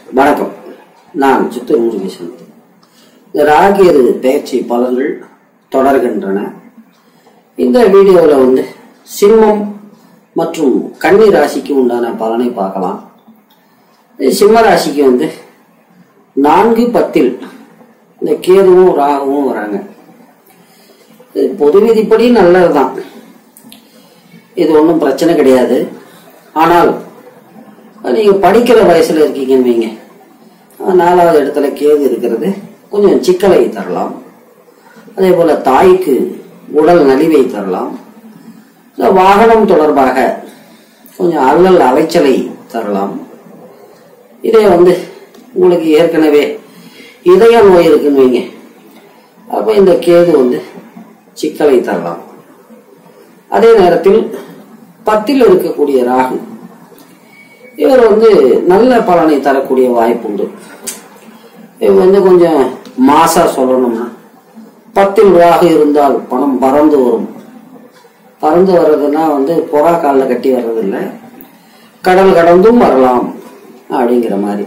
வணக்கம் நான் சித்தூர் முருகேசன் இந்த ராகியது பயிற்சி பலன்கள் தொடர்கின்றன இந்த வீடியோவில் வந்து சிம்மம் மற்றும் கன்னி ராசிக்கு உண்டான பலனை பார்க்கலாம் இது சிம்ம ராசிக்கு வந்து நான்கு பத்தில் இந்த கேதுவும் ராகுவும் வராங்க இது பொது விதிப்படி நல்லதுதான் இது ஒன்றும் பிரச்சனை கிடையாது ஆனால் நீங்க படிக்கிற வயசுல இருக்கீங்கன்னு வைங்க நாலாவது இடத்துல கேது இருக்கிறது கொஞ்சம் சிக்கலை தரலாம் அதே போல தாய்க்கு உடல் நலிவை தரலாம் இந்த வாகனம் தொடர்பாக கொஞ்சம் அல்லல் அலைச்சலை தரலாம் இதே வந்து உங்களுக்கு ஏற்கனவே இதய நோய் இருக்குன்னு வைங்க அப்போ இந்த கேது வந்து சிக்கலை தரலாம் அதே நேரத்தில் பத்தில் இருக்கக்கூடிய ராகு இவர் வந்து நல்ல பலனை தரக்கூடிய வாய்ப்பு உண்டு இவர் வந்து கொஞ்சம் மாசா சொல்லணும்னா பத்தில் ராகு இருந்தால் பணம் பறந்து வரும் பறந்து வர்றதுன்னா வந்து புறா காலில் கட்டி வர்றதில்ல கடல் கடந்தும் வரலாம் அப்படிங்கிற மாதிரி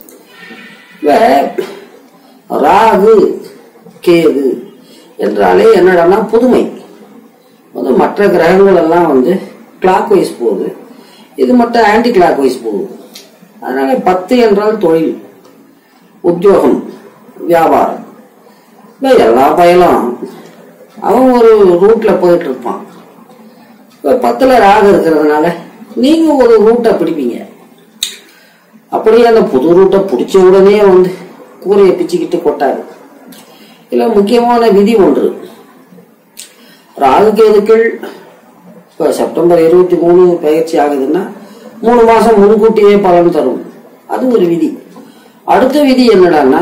இப்ப ராகு கேது என்றாலே என்னடான்னா புதுமை வந்து மற்ற கிரகங்கள் எல்லாம் வந்து கிளாக் வைஸ் போகுது இது மட்டும் ஆன்டி கிளாக் வைஸ் போகுது அதனால பத்து என்றால் தொழில் உத்தியோகம் வியாபாரம் இப்ப எல்லா பயலும் அவன் ஒரு ரூட்ல போயிட்டு இருப்பான் இப்ப பத்துல ராகு இருக்கிறதுனால நீங்க ஒரு ரூட்டை பிடிப்பீங்க அப்படியே அந்த புது ரூட்டை பிடிச்ச உடனே வந்து கூரையை பிச்சுக்கிட்டு கொட்டாது இல்ல முக்கியமான விதி ஒன்று ராகு கேதுக்கள் இப்போ செப்டம்பர் இருபத்தி மூணு பயிற்சி ஆகுதுன்னா மூணு மாசம் முன்கூட்டியே பலன் தரும் அது ஒரு விதி அடுத்த விதி என்னடான்னா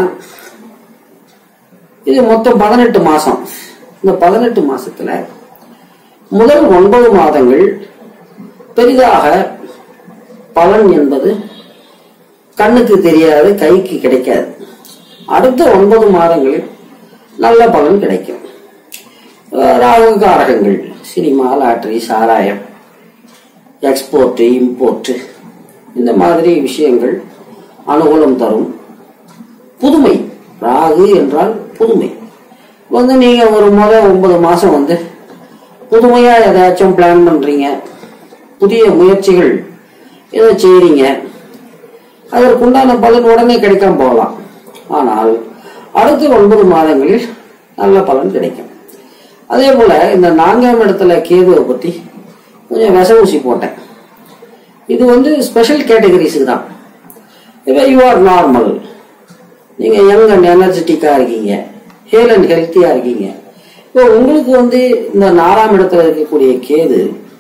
இது மொத்தம் பதினெட்டு மாசம் இந்த பதினெட்டு மாசத்துல முதல் ஒன்பது மாதங்கள் பெரிதாக பலன் என்பது கண்ணுக்கு தெரியாது கைக்கு கிடைக்காது அடுத்த ஒன்பது மாதங்களில் நல்ல பலன் கிடைக்கும் ராகு காரகங்கள் சினிமா லாட்டரி சாராயம் எக்ஸ்போர்ட் இம்போர்ட் இந்த மாதிரி விஷயங்கள் அனுகூலம் தரும் புதுமை ராகு என்றால் புதுமை வந்து நீங்க ஒரு முத ஒன்பது மாசம் வந்து புதுமையா ஏதாச்சும் பிளான் பண்றீங்க புதிய முயற்சிகள் ஏதோ செய்றீங்க அதற்குண்டான பலன் உடனே கிடைக்காம போகலாம் ஆனால் அடுத்த ஒன்பது மாதங்களில் நல்ல பலன் கிடைக்கும் அதே போல இந்த நான்காம் இடத்துல கேதுவை பத்தி கொஞ்சம் விச ஊசி போட்டேன் இது வந்து ஸ்பெஷல் கேட்டகரிஸுக்கு தான் இப்போ யூ ஆர் நார்மல் நீங்க யங் அண்ட் எனர்ஜெட்டிக்கா இருக்கீங்க ஹேல் அண்ட் ஹெல்த்தியா இருக்கீங்க இப்போ உங்களுக்கு வந்து இந்த நாலாம் இடத்துல இருக்கக்கூடிய கேது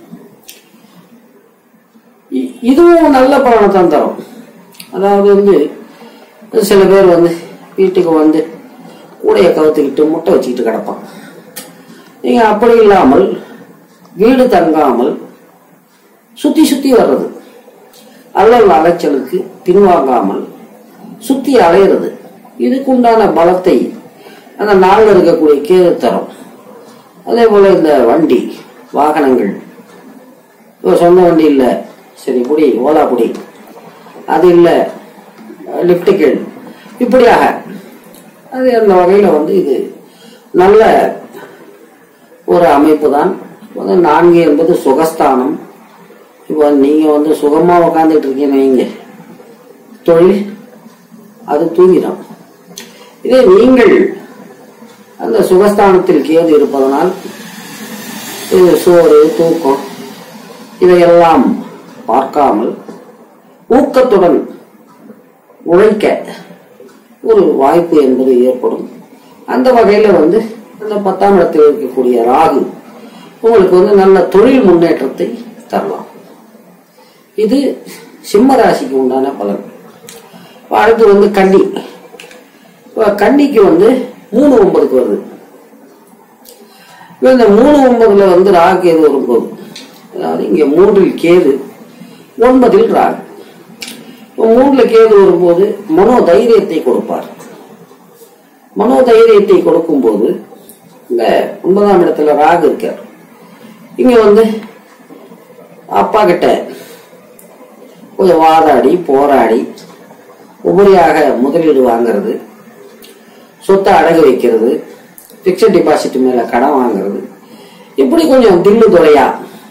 இ- இதுவும் நல்ல பலனை தான் தரும் அதாவது வந்து சில பேர் வந்து வீட்டுக்கு வந்து கூடைய கவுத்துக்கிட்டு முட்டை வச்சுக்கிட்டு கிடப்பான் நீங்க அப்படி இல்லாமல் வீடு தங்காமல் சுத்தி சுத்தி வர்றது அல்லல் அலைச்சலுக்கு பின்வாங்காமல் சுத்தி அலையிறது இதுக்கு உண்டான பலத்தை அந்த நாளில் இருக்கக்கூடிய கேது தரும் அதே போல இந்த வண்டி வாகனங்கள் இப்போ சொந்த வண்டி இல்லை சரி புடி ஓலா புடி அது இல்லை லிஃப்ட் கேள் இப்படியாக அது அந்த வகையில் வந்து இது நல்ல ஒரு அமைப்பு தான் வந்து நான்கு என்பது சுகஸ்தானம் இப்போ நீங்க வந்து சுகமா உக்காந்துட்டு இருக்கீங்க வைங்க தொழில் அது தூங்கிடும் இதே நீங்கள் அந்த சுகஸ்தானத்தில் கேது இருப்பதனால் இது சோறு தூக்கம் இதையெல்லாம் பார்க்காமல் ஊக்கத்துடன் உழைக்க ஒரு வாய்ப்பு என்பது ஏற்படும் அந்த வகையில வந்து அந்த பத்தாம் இடத்தில் இருக்கக்கூடிய ராகு உங்களுக்கு வந்து நல்ல தொழில் முன்னேற்றத்தை தரலாம் இது சிம்ம ராசிக்கு உண்டான பலன் இப்ப அடுத்து வந்து கன்னி இப்ப கன்னிக்கு வந்து மூணு ஒன்பதுக்கு வருது இப்ப இந்த மூணு ஒன்பதுல வந்து ராகு கேது வரும்போது அதாவது இங்க மூன்றில் கேது ஒன்பதில் ராகு இப்ப மூணுல கேது வரும்போது மனோ தைரியத்தை கொடுப்பார் மனோ தைரியத்தை கொடுக்கும்போது இந்த ஒன்பதாம் இடத்துல ராகு இருக்கார் இங்க வந்து அப்பா கிட்ட கொஞ்சம் வாதாடி போராடி உபரியாக முதலீடு வாங்குறது சொத்தை அடகு வைக்கிறது பிக்சட் டிபாசிட் மேல கடன் வாங்குறது இப்படி கொஞ்சம் தில்லு துறையா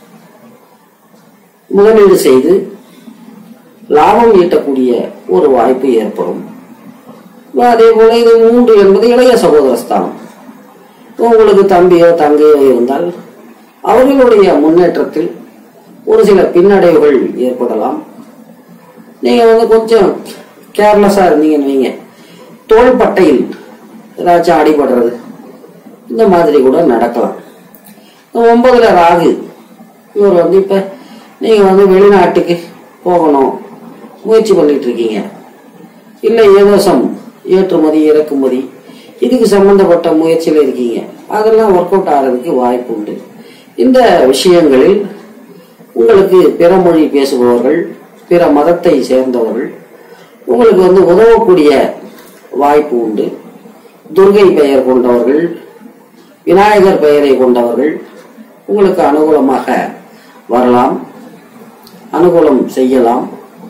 முதலீடு செய்து லாபம் ஈட்டக்கூடிய ஒரு வாய்ப்பு ஏற்படும் அதே போல இது மூன்று என்பது இளைய சகோதரஸ்தானம் உங்களுக்கு தம்பியோ தங்கையோ இருந்தால் அவர்களுடைய முன்னேற்றத்தில் ஒரு சில பின்னடைவுகள் ஏற்படலாம் நீங்க வந்து கொஞ்சம் கேர்லெஸ்ஸா இருந்தீங்கன்னு வைங்க தோள்பட்டையில் ஏதாச்சும் அடிபடுறது இந்த மாதிரி கூட நடக்கலாம் ஒன்பதுல ராகு இவர் வந்து இப்ப நீங்க வந்து வெளிநாட்டுக்கு போகணும் முயற்சி பண்ணிட்டு இருக்கீங்க இல்லை ஏதோசம் ஏற்றுமதி இறக்குமதி இதுக்கு சம்பந்தப்பட்ட முயற்சியில் இருக்கீங்க அதெல்லாம் ஒர்க் அவுட் ஆகிறதுக்கு வாய்ப்பு உண்டு இந்த விஷயங்களில் உங்களுக்கு பிற மொழி பேசுபவர்கள் பிற மதத்தை சேர்ந்தவர்கள் உங்களுக்கு வந்து உதவக்கூடிய வாய்ப்பு உண்டு துர்கை பெயர் கொண்டவர்கள் விநாயகர் பெயரை கொண்டவர்கள் உங்களுக்கு அனுகூலமாக வரலாம் அனுகூலம் செய்யலாம்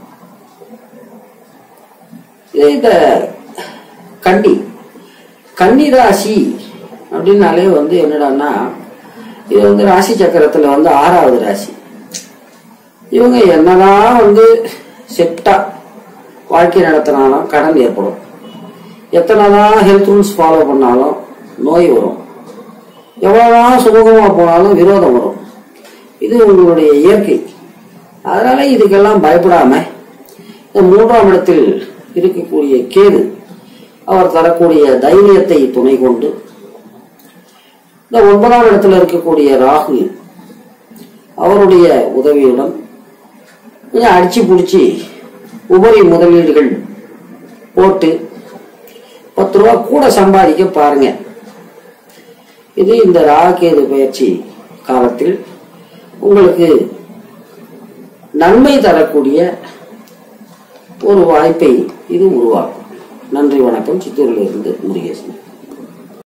இந்த கன்னி கன்னி ராசி அப்படின்னாலே வந்து என்னடான்னா இது வந்து ராசி சக்கரத்துல வந்து ஆறாவது ராசி இவங்க என்னதான் வந்து செட்டா வாழ்க்கை நடத்தினாலும் கடன் ஏற்படும் எத்தனைதான் ஹெல்த் ரூல்ஸ் ஃபாலோ பண்ணாலும் நோய் வரும் எவ்வளவுதான் சுமூகமா போனாலும் விரோதம் வரும் இது உங்களுடைய இயற்கை அதனால இதுக்கெல்லாம் பயப்படாம இந்த மூன்றாம் இடத்தில் இருக்கக்கூடிய கேது அவர் தரக்கூடிய தைரியத்தை துணை கொண்டு இந்த ஒன்பதாம் இடத்துல இருக்கக்கூடிய ராகு அவருடைய உதவியுடன் கொஞ்சம் அடிச்சு பிடிச்சி உபரி முதலீடுகள் போட்டு பத்து ரூபா கூட சம்பாதிக்க பாருங்க இது இந்த ராகேது பயிற்சி காலத்தில் உங்களுக்கு நன்மை தரக்கூடிய ஒரு வாய்ப்பை இது உருவாக்கும் நன்றி வணக்கம் சித்தூரில் இருந்து முருகேசன்